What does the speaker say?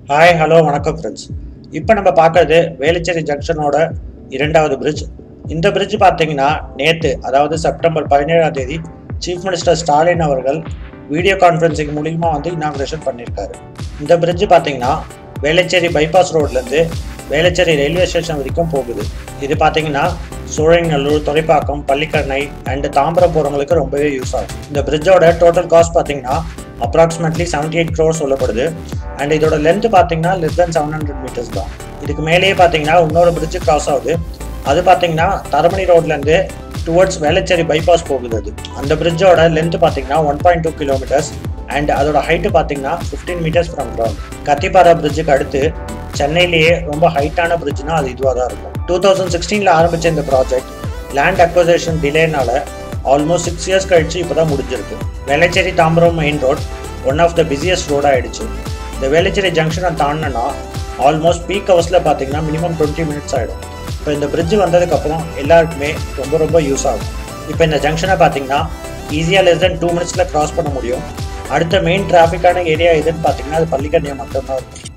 hi hello வணக்கம் friends இப்போ நம்ம பார்க்கறது வேலுச்சேரி ஜங்ஷனோட இரண்டாவது பிரிட்ஜ் இந்த பிரிட்ஜ் பார்த்தீங்கன்னா நேற்று அதாவது செப்டம்பர் பதினேழாம் தேதி சீஃப் மினிஸ்டர் ஸ்டாலின் அவர்கள் வீடியோ கான்ஃபரன்சிங் மூலியமாக வந்து இனாக்ரேஷன் பண்ணியிருக்காரு இந்த பிரிட்ஜ் பார்த்தீங்கன்னா வேளச்சேரி பைபாஸ் ரோட்லேருந்து வேளச்சேரி ரயில்வே ஸ்டேஷன் வரைக்கும் போகுது இது பார்த்தீங்கன்னா சோழங்கல்லூர் துறைப்பாக்கம் பள்ளிக்கரணை அண்ட் தாம்பரம் போகிறவங்களுக்கு ரொம்பவே யூஸ் ஆகும் இந்த பிரிட்ஜோட டோட்டல் காஸ்ட் பார்த்தீங்கன்னா அப்ராக்சிமேட்லி செவன்டி எயிட் க்ரோர் சொல்லப்படுது அண்ட் இதோட லென்த் பார்த்தீங்கன்னா less than seven hundred metres தான் இதுக்கு மேலேயே பார்த்தீங்கன்னா இன்னொரு பிரிட்ஜ் கிராஸ் ஆகுது அது பார்த்தீங்கன்னா தரமணி ரோட்லேருந்து டுவர்ட்ஸ் வேளச்சேரி பைபாஸ் போகுது அது அந்த பிரிட்ஜோட லென்த் பார்த்தீங்கன்னா one point two kilometres and அதோட ஹைட்டு பார்த்தீங்கன்னா fifteen metres from ground Kathipara பிரிட்ஜுக்கு அடுத்து சென்னையிலேயே ரொம்ப ஹைட்டான பிரிட்ஜ்னா அது இதுவாக தான் இருக்கும் டூ தௌசண்ட் சிக்ஸ்டீனில் ஆரம்பிச்ச இந்த ப்ராஜெக்ட் லேண்ட் அக்வசேஷன் டிலேனால ஆல்மோஸ்ட் சிக்ஸ் இயர்ஸ் கழிச்சு இப்போ தான் முடிஞ்சிருக்கு Velachery Tambaram main road one of the busiest ரோடாக ஆயிடுச்சு இந்த வேளச்சேரி ஜங்ஷனை தாண்டினா ஆல்மோஸ்ட் பீக் ஹவர்ஸில் பார்த்தீங்கன்னா மினிமம் டுவெண்ட்டி மினிட்ஸ் ஆகிடும் இப்போ இந்த பிரிட்ஜ் வந்ததுக்கப்புறம் எல்லாருக்குமே ரொம்ப ரொம்ப யூஸ் ஆகும் இப்போ இந்த ஜங்ஷனை பார்த்தீங்கன்னா ஈஸியாக லெஸ் தென் டூ மினிட்ஸில் கிராஸ் பண்ண முடியும் அடுத்த மெயின் டிராஃபிக்கான ஏரியா எதுன்னு பார்த்தீங்கன்னா அது பள்ளிக்கரணியை மட்டும்தான் இருக்கும்